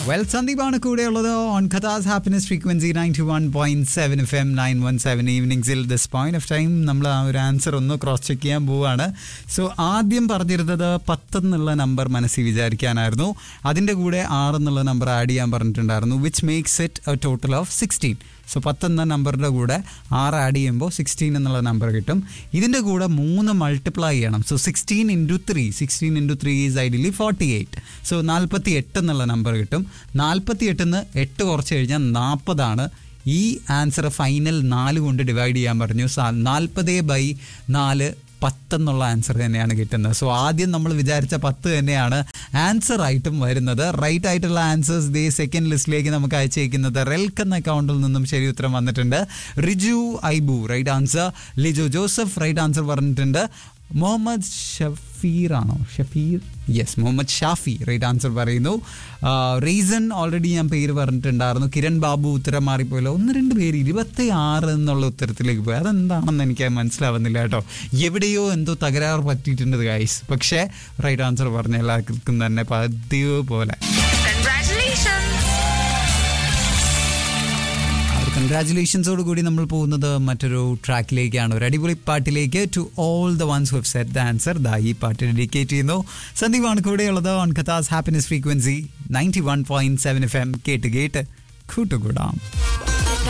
Well സന്ദീപാണ് കൂടെയുള്ളത് on Kathas happiness frequency ninety one point seven F M nine one seven ഈവനിങ്സിൽ this point of time നമ്മൾ ആ ഒരു ആൻസർ ഒന്ന് ക്രോസ് ചെക്ക് ചെയ്യാൻ പോവുകയാണ് സോ ആദ്യം പറഞ്ഞിരുന്നത് പത്ത് എന്നുള്ള നമ്പർ മനസ്സിൽ വിചാരിക്കാനായിരുന്നു അതിൻ്റെ കൂടെ ആറ് എന്നുള്ള നമ്പർ ആഡ് ചെയ്യാൻ പറഞ്ഞിട്ടുണ്ടായിരുന്നു which makes it a total of sixteen so പത്ത് എന്ന നമ്പറിൻ്റെ കൂടെ ആറ് ആഡ് ചെയ്യുമ്പോൾ സിക്സ്റ്റീൻ എന്നുള്ള നമ്പർ കിട്ടും ഇതിൻ്റെ കൂടെ മൂന്ന് മൾട്ടിപ്ലൈ ചെയ്യണം so sixteen into three sixteen into three is ideally forty eight so നാൽപ്പത്തി എട്ട് എന്നുള്ള നമ്പർ കിട്ടും നാൽപ്പത്തി എട്ടിന്ന് എട്ട് കുറച്ച് കഴിഞ്ഞാൽ നാൽപ്പതാണ് ഈ ആൻസർ ഫൈനൽ നാല് കൊണ്ട് ഡിവൈഡ് ചെയ്യാൻ പറഞ്ഞു നാൽപ്പത് ബൈ നാല് പത്തെന്നുള്ള ആൻസർ തന്നെയാണ് കിട്ടുന്നത് സോ ആദ്യം നമ്മൾ വിചാരിച്ച പത്ത് തന്നെയാണ് ആൻസർ ആയിട്ടും വരുന്നത് റൈറ്റ് ആയിട്ടുള്ള ആൻസേഴ്സ് ദേ സെക്കൻഡ് ലിസ്റ്റിലേക്ക് നമുക്ക് അയച്ചേക്കുന്നത് റെൽക്ക് എന്ന അക്കൗണ്ടിൽ നിന്നും ശരി ഉത്തരം വന്നിട്ടുണ്ട് Riju Aibu right answer Liju Joseph right answer പറഞ്ഞിട്ടുണ്ട് മുഹമ്മദ് ഷഫീർ ആണോ Shafeer yes Muhammad Shafi right answer പറയുന്നു റീസൺ ഓൾറെഡി ഞാൻ പേര് പറഞ്ഞിട്ടുണ്ടായിരുന്നു കിരൺ ബാബു ഉത്തരം മാറിപ്പോയല്ലോ ഒന്ന് രണ്ട് പേര് ഇരുപത്തി ആറ് എന്നുള്ള ഉത്തരത്തിലേക്ക് പോയി അതെന്താണെന്ന് എനിക്ക് മനസ്സിലാവുന്നില്ല കേട്ടോ എവിടെയോ എന്തോ തകരാറ് പറ്റിയിട്ടുണ്ട് ഗൈസ് പക്ഷേ റൈറ്റ് ആൻസർ പറഞ്ഞ എല്ലാവർക്കും തന്നെ പതിവ് പോലെ Congratulations! കൺഗ്രാറ്റുലേഷൻസോട് കൂടി നമ്മൾ പോകുന്നത് മറ്റൊരു ട്രാക്കിലേക്കാണ് ഒരു അടിപൊളി പാട്ടിലേക്ക് to all the ones who set the answer ദാ ഈ പാട്ട് ഡെഡിക്കേറ്റ് ചെയ്യുന്നു സന്ദീപാണ് കൂടെയുള്ളത് on Kathas happiness frequency ninety one point seven F M കേട്ട് കേട്ട് കൂട്ടുകൂടാം